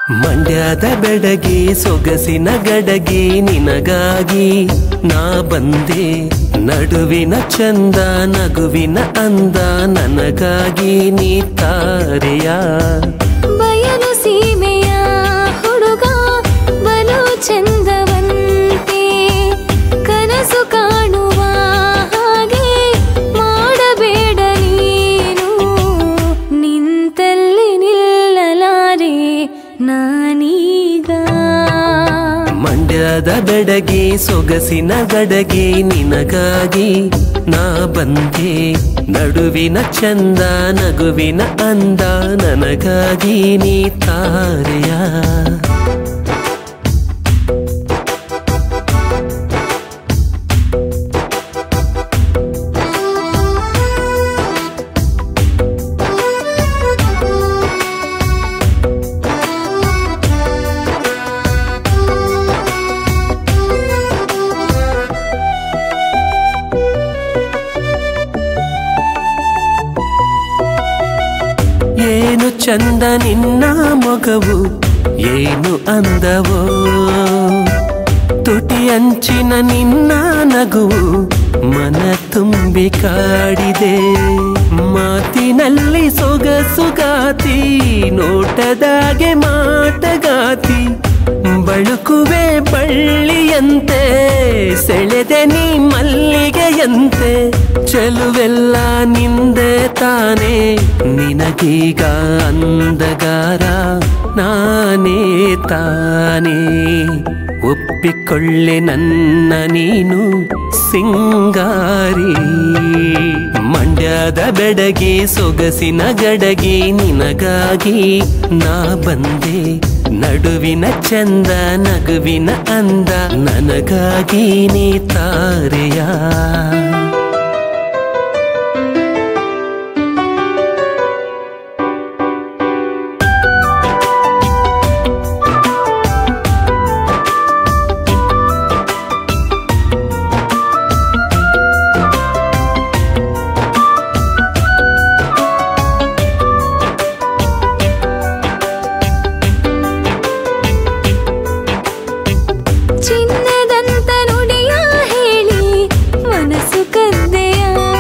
ಮಂಡ್ಯದ ಬೆಡಗಿ ಸೊಗಸಿನ ಗಡಗಿ ನಿನಗಾಗಿ ನಾ ಬಂದೆ ನಡುವಿನ ಚಂದ ನಗುವಿನ ಅಂದ ನನಗಾಗಿ ನೀ ತಾರೆಯ ಬಯಲು ಸೀಮೆಯ ಹುಡುಗ ಬಲು ಚಂದವಂತೆ ಕನಸು ಕಾಣುವ ಹಾಗೆ ಮಾಡಬೇಡ ನೀನು ನಿಂತಲ್ಲಿ ನಿಲ್ಲಲಾರೆ ನಾನೀಗ ಮಂಡ್ಯದ ಬೆಡಗಿ ಸೊಗಸಿನ ಗಡಗಿ ನಿನಗಾಗಿ ನಾ ಬಂದೆ ನಡುವಿನ ಚಂದ ನಗುವಿನ ಅಂದ ನನಗಾಗಿ ನೀ ತಾರೆಯ ಏನು ಚಂದ ನಿನ್ನ ಮೊಗವು ಏನು ಅಂದವೋ ತುಟಿ ಅಂಚಿನ ನಿನ್ನ ನಗುವು ಮನ ತುಂಬಿ ಕಾಡಿದೆ ಮಾತಿನಲ್ಲಿ ಸೊಗಸುಗಾತಿ ನೋಟದಾಗೆ ಮಾಟಗಾತಿ ಬಳುಕುವೆ ಬಳ್ಳಿಯಂತೆ ಸೆಳೆದೆ ನೀ ಮಲ್ಲಿಗೆಯಂತೆ ಚೆಲುವೆಲ್ಲ ನಿಂದೆ ತಾನೇ ನಿನಗೀಗ ಅಂದಗಾರ ನಾನೇ ತಾನೇ ಒಪ್ಪಿಕೊಳ್ಳೆ ನನ್ನ ನೀನು ಸಿಂಗಾರಿ ಮಂಡ್ಯದ ಬೆಡಗಿ ಸೊಗಸಿನ ಗಡಗಿ ನಿನಗಾಗಿ ನಾ ಬಂದೆ ನಡುವಿನ ಚಂದ ನಗುವಿನ ಅಂದ ನನಗಾಗಿ ನೀ ತಾರೆಯ ಚಿನ್ನದಂತ ನುಡಿಯ ಹೇಳಿ ಮನಸ್ಸು ಕದ್ದೆಯ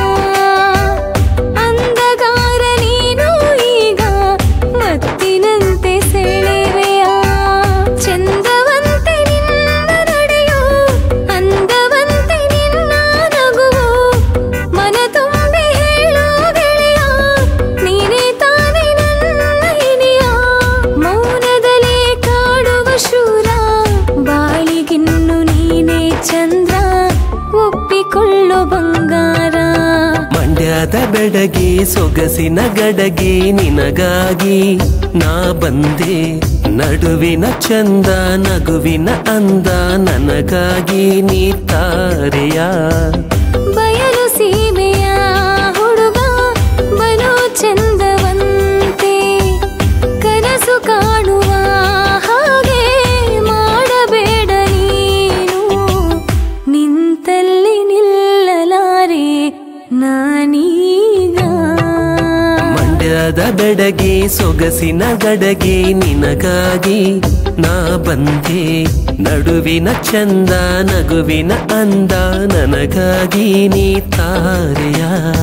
ಅಂದಗಾರ ನೀನು ಈಗ ಮತ್ತಿನಂತೆ ಸೆಳೆವೆಯ ಚಂದವಂತೆ ನಿನ್ನ ನಡೆಯೋ ಅಂದವಂತೆ ನಿನ್ನ ನಗುವು ಮನ ತುಂಬಿ ಹೇಳೋ ಗೆಳೆಯ ನೀನೇ ತಾನೇ ನನ್ನ ಹಿರಿಯ ಮೌನದಲ್ಲೇ ಕಾಡುವ ಶೂರ ಬಾಳಿಗಿನ್ನು ನೀನೇ ಚಂದ್ರ ಒಪ್ಪಿಕೊಳ್ಳು ಬಂಗಾರ ಮಂಡ್ಯದ ಬೆಡಗಿ ಸೊಗಸಿನ ಗಡಗಿ ನಿನಗಾಗಿ ನಾ ಬಂದೆ ನಡುವಿನ ಚಂದ ನಗುವಿನ ಅಂದ ನನಗಾಗಿ ನೀ ತಾರೆಯ ಬಯಲು ಸೀಮೆಯ ಹುಡುಗ ಬಲು ಚಂದವಂತೆ ಕನಸು ಕಾಣುವ ಹಾಗೆ ಮಾಡಬೇಡ ನೀನು ನಿಂತಲ್ಲಿ ನಿಲ್ಲಲಾರೆ ನಾನೀಗ ಮಂಡ್ಯದ ಬೆಡಗಿ ಸೊಗಸಿನ ಗಡಗಿ ನಿನಗಾಗಿ ನಾ ಬಂದೆ ನಡುವಿನ ಚಂದ ನಗುವಿನ ಅಂದ ನನಗಾಗಿ ನೀ ತಾರೆಯ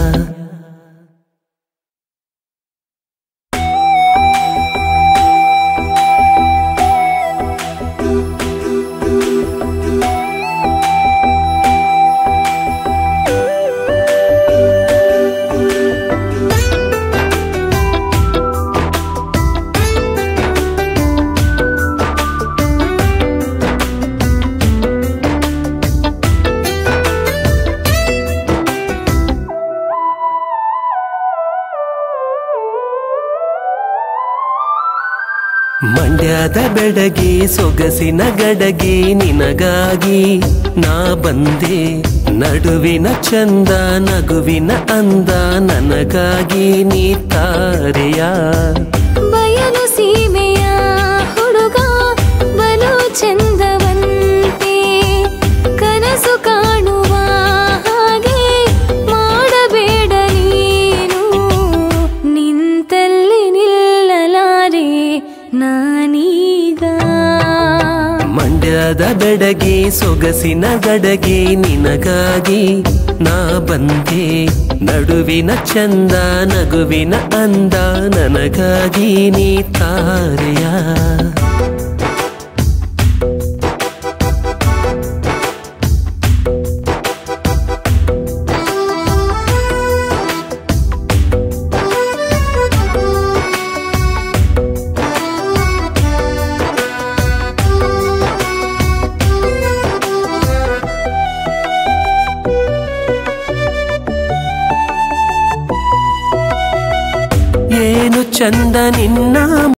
ಮಂಡ್ಯದ ಬೆಡಗಿ ಸೊಗಸಿನ ಗಡಗಿ ನಿನಗಾಗಿ ನಾ ಬಂದೆ ನಡುವಿನ ಚಂದ ನಗುವಿನ ಅಂದ ನನಗಾಗಿ ನೀ ತಾರೆಯ ಬಯಲು ಸೀಮೆಯ ಹುಡುಗ ಬಲು ಚಂದವಂತೆ ಕನಸು ಕಾಣುವ ಹಾಗೆ ಮಾಡಬೇಡ ನೀನು ನಿಂತಲ್ಲಿ ನಿಲ್ಲಲಾರೆ ನಾನೀಗ ಮಂಡ್ಯದ ಬೆಡಗಿ ಸೊಗಸಿನ ಗಡಗಿ ನಿನಗಾಗಿ ನಾ ಬಂದೆ ನಡುವಿನ ಚಂದ ನಗುವಿನ ಅಂದ ನನಗಾಗಿ ನೀ ತಾರೆಯ ಏನು ಚಂದ ನಿನ್ನ